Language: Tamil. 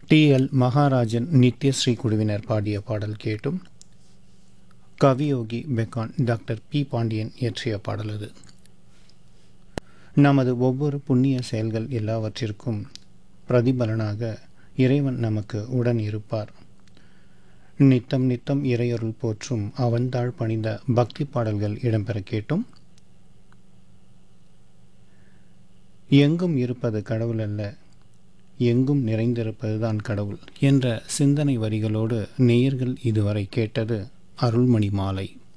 டி எல் மகாராஜன் நித்யஸ்ரீ குழுவினர் பாடிய பாடல் கேட்டும் கவியோகி பெக்கான் டாக்டர் பி பாண்டியன் இயற்றிய பாடல் அது நமது ஒவ்வொரு புண்ணிய செயல்கள் எல்லாவற்றிற்கும் பிரதிபலனாக இறைவன் நமக்கு உடன் இருப்பார் நித்தம் நித்தம் இறையருள் போற்றும் அவன்தாழ் பணிந்த பக்தி பாடல்கள் இடம்பெற கேட்டும் எங்கும் இருப்பது கடவுள் அல்ல எங்கும் நிறைந்திருப்பதுதான் கடவுள் என்ற சிந்தனை வரிகளோடு நேயர்கள் இதுவரை கேட்டது அருள்மணி மாலை